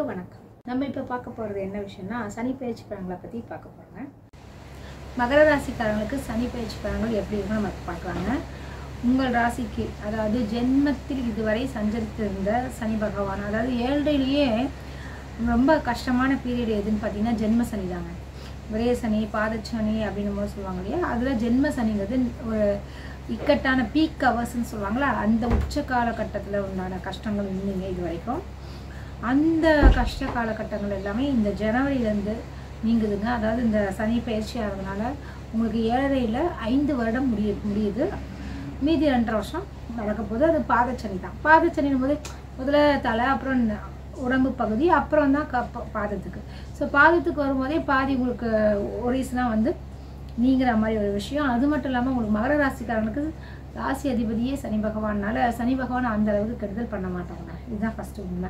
அனைவருக்கும் வணக்கம் நம்ம இப்போ பார்க்க போகிறது என்ன விஷயம்னா சனி பயிற்சி பலன்களை பற்றி பார்க்க போகிறோங்க மகர ராசிக்காரங்களுக்கு சனி பயிற்சி பலன்கள் எப்படி இருக்குன்னு நம்ம பார்க்கலாங்க உங்கள் ராசிக்கு அதாவது ஜென்மத்தில் இதுவரை சஞ்சரித்திருந்த சனி பகவான் அதாவது ஏழ்றையிலேயே ரொம்ப கஷ்டமான பீரியட் எதுன்னு பார்த்தீங்கன்னா ஜென்ம சனி தாங்க விரய சனி பாதச்சனி அப்படின்னு போது சொல்லுவாங்க இல்லையா அதில் ஜென்ம சனிங்கிறது ஒரு இக்கட்டான பீக் கவர்ஸ்ன்னு சொல்லுவாங்களா அந்த உச்ச காலகட்டத்தில் உண்டான கஷ்டங்கள் இருந்தீங்க இது வரைக்கும் அந்த கஷ்ட காலகட்டங்கள் எல்லாமே இந்த ஜனவரியிலேருந்து நீங்குதுங்க அதாவது இந்த சனி பயிற்சி ஆகிறதுனால உங்களுக்கு ஏழரையில் ஐந்து வருடம் முடிய முடியுது மீதி ரெண்டரை வருஷம் நடக்க போது அது பாதச்சனி தான் பாதச்சனின் போது முதல்ல தலை அப்புறம் ந- உடம்பு பகுதி அப்புறம் தான் க ப- பாதத்துக்கு ஸோ பாதத்துக்கு வரும்போதே பாதி உங்களுக்கு ஒரிஸ்லாம் வந்து நீங்கிற மாதிரி ஒரு விஷயம் அது மட்டும் இல்லாமல் உங்களுக்கு மகர ராசிக்காரனுக்கு ராசி அதிபதியே சனி பகவான்னால சனி பகவான் அந்த அளவுக்கு கெடுதல் பண்ண மாட்டாங்க இதுதான் ஃபஸ்ட்டு உண்மை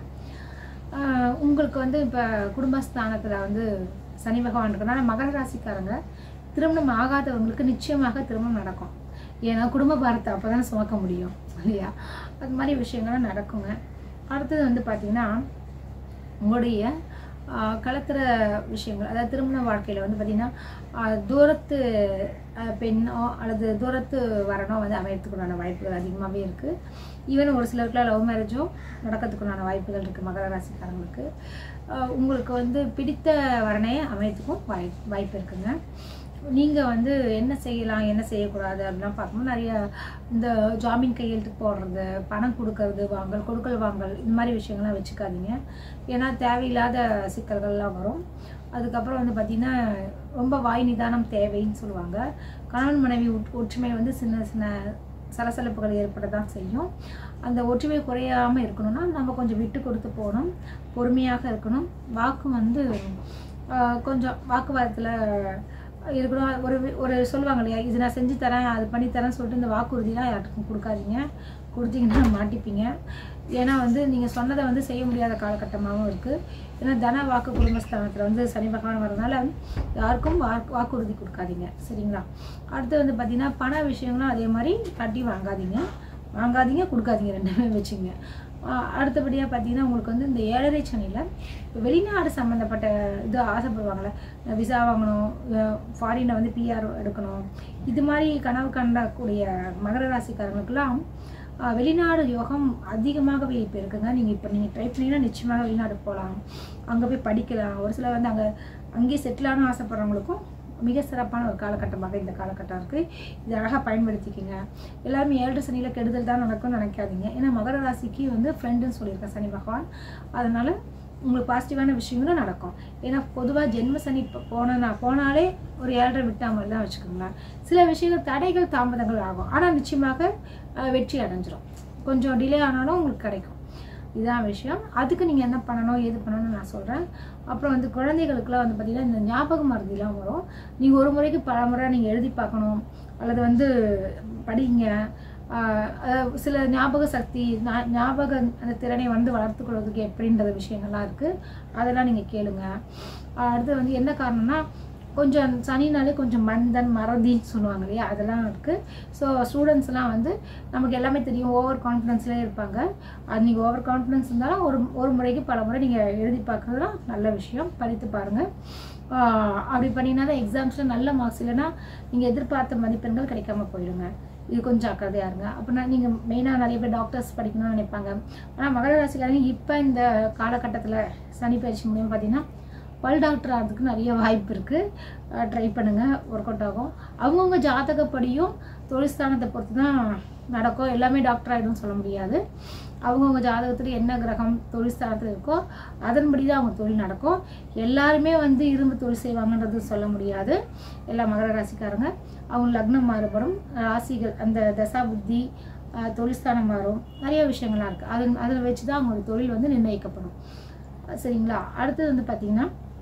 ஆஹ் உங்களுக்கு வந்து இப்போ குடும்பஸ்தானத்தில் வந்து சனி பகவான் இருக்கனால மகர ராசிக்காரங்க திருமணம் ஆகாதவங்களுக்கு நிச்சயமாக திருமணம் நடக்கும் ஏன்னா குடும்ப பாரத்தை அப்போ தான் சுமக்க முடியும் இல்லையா அது மாதிரி விஷயங்கள்லாம் நடக்குங்க அடுத்தது வந்து பார்த்திங்கன்னா உங்களுடைய ஆஹ், கலக்கிற விஷயங்கள் அதாவது திருமண வாழ்க்கையில் வந்து பார்த்திங்கன்னா ஆஹ், தூரத்து ஆஹ், பெண்ணோ அல்லது தூரத்து வரனோ வந்து அமையறதுக்குண்டான வாய்ப்புகள் அதிகமாகவே இருக்குது ஈவன் ஒரு சிலருக்குலாம் லவ் மேரேஜும் நடக்கிறதுக்குண்டான வாய்ப்புகள் இருக்குது மகர ராசிக்காரங்களுக்கு ஆஹ், உங்களுக்கு வந்து பிடித்த வரனே அமையத்துக்கும் வாய் வாய்ப்பு இருக்குங்க நீங்கள் வந்து என்ன செய்யலாம் என்ன செய்யக்கூடாது அப்படிலாம் பார்க்கும்போது நிறைய இந்த ஜாமீன் கையெழுத்து போடுறது பணம் கொடுக்கறது வாங்கல் கொடுக்கல் வாங்கல் இந்த மாதிரி விஷயங்கள்லாம் வச்சுக்காதீங்க ஏன்னா தேவையில்லாத சிக்கல்கள்லாம் வரும் அதுக்கப்புறம் வந்து பார்த்திங்கன்னா ரொம்ப வாய் நிதானம் தேவைன்னு சொல்லுவாங்க கணவன் மனைவி ஒற்- ஒற்றுமை வந்து சின்ன சின்ன சலசலப்புகள் ஏற்பட தான் செய்யும் அந்த ஒற்றுமை குறையாமல் இருக்கணும்னா நம்ம கொஞ்சம் விட்டு கொடுத்து போகணும் பொறுமையாக இருக்கணும் வாக்கு வந்து ஆஹ், கொஞ்சம் வாக்குவாதத்தில் இருக்கணும் ஒரு வி- ஒரு சொல்லுவாங்க இல்லையா இது நான் செஞ்சு தரேன் அது பண்ணி தரேன்னு சொல்லிட்டு இந்த வாக்குறுதிலாம் யாருக்கும் கொடுக்காதீங்க கொடுத்தீங்கன்னா மாட்டிப்பீங்க ஏன்னா வந்து நீங்கள் சொன்னதை வந்து செய்ய முடியாத காலகட்டமாகவும் இருக்குது ஏன்னா தன வாக்கு குடும்பஸ்தானத்தில் வந்து சனி பகவான் வரதுனால யாருக்கும் வாக்கு வாக்குறுதி கொடுக்காதீங்க சரிங்களா அடுத்து வந்து பார்த்திங்கன்னா பண விஷயங்களும் அதே மாதிரி கட்டி வாங்காதீங்க வாங்காதீங்க கொடுக்காதீங்க ரெண்டுமே வச்சுங்க அடுத்தபடியாக பார்த்தீங்கன்னா உங்களுக்கு வந்து இந்த ஏழரை சனியில் இப்போ வெளிநாடு சம்மந்தப்பட்ட இது ஆசைப்படுவாங்கள்ல விசா வாங்கணும் ஃபாரினில் வந்து பிஆர் எடுக்கணும் இது மாதிரி கனவு கண்டக்கூடிய மகர ராசிக்காரங்களுக்கெல்லாம் ஆஹ், வெளிநாடு யோகம் அதிகமாகவே இப்போ இருக்குங்க நீங்கள் இப்போ நீங்கள் ட்ரை பண்ணீங்கன்னா நிச்சயமாக வெளிநாடு போகலாம் அங்கே போய் படிக்கலாம் ஒரு சிலர் வந்து அங்கே அங்கேயே செட்டில் ஆகணும் ஆசைப்படுறவங்களுக்கும் மிக சிறப்பான ஒரு காலகட்டமாக இந்த காலகட்டம் இருக்குது இது அழகாக பயன்படுத்திக்கங்க எல்லாருமே ஏழு சனியில் கெடுதல் தான் நடக்கும்னு நினைக்காதீங்க ஏன்னா மகர ராசிக்கு வந்து ஃப்ரெண்டுன்னு சொல்லியிருக்கேன் சனி பகவான் அதனால் உங்களுக்கு பாசிட்டிவான விஷயங்களும் நடக்கும் ஏன்னா பொதுவாக ஜென்ம சனி இப்போ போனா போனாலே ஒரு ஏழரை விட்டா மாதிரி தான் வச்சுக்கோங்களேன் சில விஷயங்கள் தடைகள் தாமதங்கள் ஆகும் ஆனால் நிச்சயமாக அஹ், வெற்றி அடைஞ்சிரும் கொஞ்சம் டிலே ஆனாலும் உங்களுக்கு கிடைக்கும் இதுதான் விஷயம் அதுக்கு நீங்கள் என்ன பண்ணணும் ஏது பண்ணணும்னு நான் சொல்கிறேன் அப்புறம் வந்து குழந்தைகளுக்குலாம் வந்து பார்த்திங்கன்னா இந்த ஞாபக மருந்திலாம் வரும் நீங்கள் ஒரு முறைக்கு பல முறை நீங்கள் எழுதி பார்க்கணும் அல்லது வந்து படிங்க ஆஹ் அதாவது சில ஞாபக சக்தி ஞா- ஞாபக அந்த திறனை வந்து வளர்த்துக்கொள்வதுக்கு எப்படின்ற விஷயங்கள்லாம் இருக்குது அதெல்லாம் நீங்கள் கேளுங்க ஆஹ் அடுத்து வந்து என்ன காரணம்னா கொஞ்சம் சனினாலே கொஞ்சம் மந்தன் மறதின்னு சொல்லுவாங்க இல்லையா அதெல்லாம் இருக்குது ஸோ ஸ்டூடெண்ட்ஸ்லாம் வந்து நமக்கு எல்லாமே தெரியும் ஓவர் கான்ஃபிடென்ஸ்லேயே இருப்பாங்க அது நீங்கள் ஓவர் கான்ஃபிடென்ஸ் இருந்தாலும் ஒரு ஒரு முறைக்கு பல முறை நீங்கள் எழுதி பார்க்குறதுலாம் நல்ல விஷயம் படித்து பாருங்கள் அப்படி பண்ணினா தான் எக்ஸாம்ஸில் நல்ல மார்க்ஸ் இல்லைன்னா நீங்கள் எதிர்பார்த்த மதிப்பெண்கள் கிடைக்காம போயிடுங்க இது கொஞ்சம் ஜாக்கிரதையா இருங்க அப்படின்னா நீங்கள் மெயினாக நிறைய பேர் டாக்டர்ஸ் படிக்கணும்னு நினைப்பாங்க ஆனால் மகர ராசிக்காரங்க இப்போ இந்த காலகட்டத்தில் சனி பயிற்சி மூலியமாக பார்த்தீங்கன்னா பல் டாக்டர் ஆகிறதுக்கு நிறைய வாய்ப்பு இருக்குது ட்ரை பண்ணுங்கள் ஒர்க் அவுட் ஆகும் அவங்கவுங்க ஜாதகப்படியும் தொழில் ஸ்தானத்தை பொறுத்து தான் நடக்கும் எல்லாமே டாக்டர் ஆகிடும் சொல்ல முடியாது அவங்கவுங்க ஜாதகத்தில் என்ன கிரகம் தொழில் ஸ்தானத்தில் இருக்கோ அதன்படி தான் அவங்க தொழில் நடக்கும் எல்லாருமே வந்து இரும்பு தொழில் செய்வாங்கன்றது சொல்ல முடியாது எல்லா மகர ராசிக்காரங்க அவங்க லக்னம் மாறுபடும் ராசிகள் அந்த தசா புத்தி ஆஹ், தொழில் ஸ்தானம் மாறும் நிறைய விஷயங்கள்லாம் இருக்குது அது அதில் வச்சு தான் அவங்களோட தொழில் வந்து நிர்ணயிக்கப்படும் சரிங்களா அடுத்தது வந்து பார்த்திங்கன்னா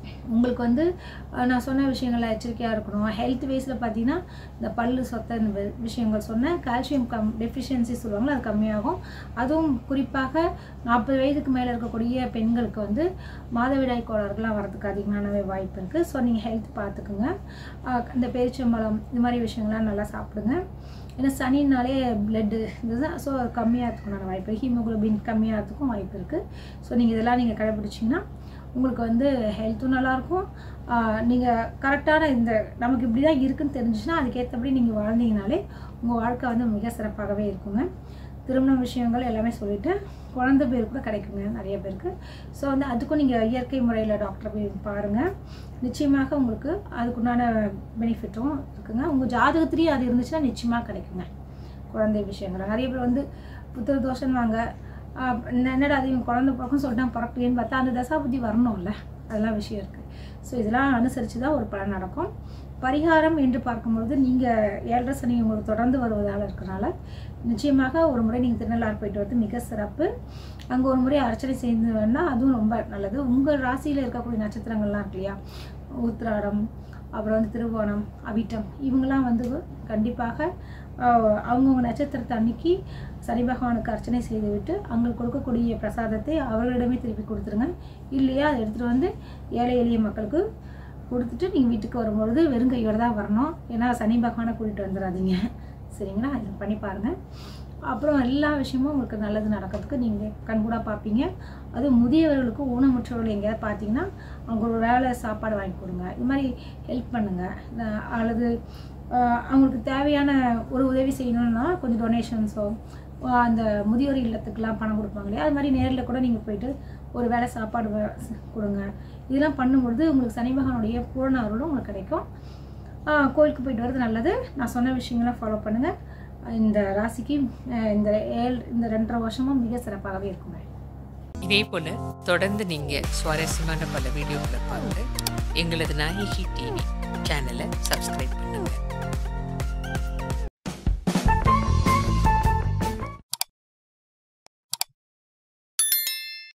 உங்களுக்கு வந்து அஹ், நான் சொன்ன விஷயங்கள்ல எச்சரிக்கையாக இருக்கணும் ஹெல்த் வைஸில் பார்த்தீங்கன்னா இந்த பல்லு சொத்த இந்த வி- விஷயங்கள் சொன்னேன் கால்சியம் கம் டெஃபிஷியன்சி சொல்லுவாங்களா அது கம்மியாகும் அதுவும் குறிப்பாக நாற்பது வயதுக்கு மேலே இருக்கக்கூடிய பெண்களுக்கு வந்து மாதவிடாய் கோளாறுகள்லாம் வரதுக்கு அதிகமானவே வாய்ப்பு இருக்குது ஸோ நீங்கள் ஹெல்த் பார்த்துக்குங்க அஹ், இந்த பேரிச்சம்பழம் இந்த மாதிரி விஷயங்கள்லாம் நல்லா சாப்பிடுங்க ஏன்னா சனினாலே பிளட்டு இதுதான் ஸோ அது கம்மியாகிறதுக்குண்டான வாய்ப்பு இருக்குது ஹீமோகுளோபின் கம்மியாகிறதுக்கும் வாய்ப்பு இருக்குது ஸோ நீங்கள் இதெல்லாம் நீங்கள் கடைப்பிடிச்சிங்கன்னா உங்களுக்கு வந்து ஹெல்த்தும் நல்லாயிருக்கும் நீங்கள் கரெக்டான இந்த நமக்கு இப்படி தான் இருக்குன்னு தெரிஞ்சுச்சுன்னா அதுக்கேற்றபடி நீங்கள் வாழ்ந்தீங்கனாலே உங்கள் வாழ்க்கை வந்து மிக சிறப்பாகவே இருக்குங்க திருமண விஷயங்கள் எல்லாமே சொல்லிவிட்டு குழந்தை பேர் கூட கிடைக்குங்க நிறைய பேருக்கு ஸோ வந்து அதுக்கும் நீங்கள் இயற்கை முறையில் டாக்டரை போய் பாருங்கள் நிச்சயமாக உங்களுக்கு அதுக்குண்டான பெனிஃபிட்டும் இருக்குங்க உங்கள் ஜாதகத்திலேயே அது இருந்துச்சுன்னா நிச்சயமாக கிடைக்குங்க குழந்தை விஷயங்கள் நிறைய பேர் வந்து புத்திர தோஷம் வாங்க ஆஹ் என்னடா அது இவன் குழந்தை பிறக்கும் சொல்லிட்டு நான் பிறக்கலையேன்னு பார்த்தா அந்த தசாபுத்தி வரணும்ல அதெல்லாம் விஷயம் இருக்குது ஸோ இதெல்லாம் அனுசரித்து தான் ஒரு பலன் நடக்கும் பரிகாரம் என்று பார்க்கும்பொழுது நீங்கள் ஏழரை சனி உங்களுக்கு தொடர்ந்து வருவதால் இருக்கிறனால நிச்சயமாக ஒரு முறை நீங்கள் திருநள்ளாறு போயிட்டு வரது மிக சிறப்பு அங்கே ஒரு முறை அர்ச்சனை செய்து வேணால் அதுவும் ரொம்ப நல்லது உங்கள் ராசியில் இருக்கக்கூடிய நட்சத்திரங்கள்லாம் இருக்கு இல்லையா உத்திராடம் அப்புறம் வந்து திருவோணம் அவிட்டம் இவங்கெல்லாம் வந்து கண்டிப்பாக ஆஹ், அவங்கவங்க நட்சத்திரத்தை அன்னைக்கு சனி பகவானுக்கு அர்ச்சனை செய்துவிட்டு அவங்களுக்கு கொடுக்கக்கூடிய பிரசாதத்தை அவர்களிடமே திருப்பி கொடுத்துருங்க இல்லையா அதை எடுத்துகிட்டு வந்து ஏழை எளிய மக்களுக்கு கொடுத்துட்டு நீங்கள் வீட்டுக்கு வரும்பொழுது வெறும் கையோடு தான் வரணும் ஏன்னா சனி பகவானை கூட்டிகிட்டு வந்துடாதீங்க சரிங்களா இது பண்ணி பாருங்கள் அப்புறம் எல்லா விஷயமும் உங்களுக்கு நல்லது நடக்கிறதுக்கு நீங்கள் கண்கூடாக பார்ப்பீங்க அதுவும் முதியவர்களுக்கு ஊனமுற்றவர்கள் எங்கேயாவது பார்த்தீங்கன்னா அவங்க ஒரு வேலை சாப்பாடு வாங்கி கொடுங்க இது மாதிரி ஹெல்ப் பண்ணுங்கள் அல்லது ஆஹ், அவங்களுக்கு தேவையான ஒரு உதவி செய்யணும்னா கொஞ்சம் டொனேஷன்ஸோ அந்த முதியோர் இல்லத்துக்கெலாம் பணம் கொடுப்பாங்க இல்லையா அது மாதிரி நேரில் கூட நீங்கள் போயிட்டு ஒரு வேளை சாப்பாடு வ- கொடுங்க இதெல்லாம் பண்ணும்பொழுது உங்களுக்கு சனி பகவானுடைய பூரண அருளும் உங்களுக்கு கிடைக்கும் ஆஹ் கோயிலுக்கு போயிட்டு வர்றது நல்லது நான் சொன்ன விஷயங்கள்லாம் ஃபாலோ பண்ணுங்கள் இந்த ராசிக்கு ஆஹ் இந்த ஏழு இந்த ரெண்டரை வருஷமும் மிக சிறப்பாகவே இருக்குங்க இதே போல தொடர்ந்து நீங்க சுவாரஸ்யமான பல வீடியோக்களை பார்த்து எங்களது நாயகி டிவி சேனலை சப்ஸ்கிரைப் பண்ணுங்க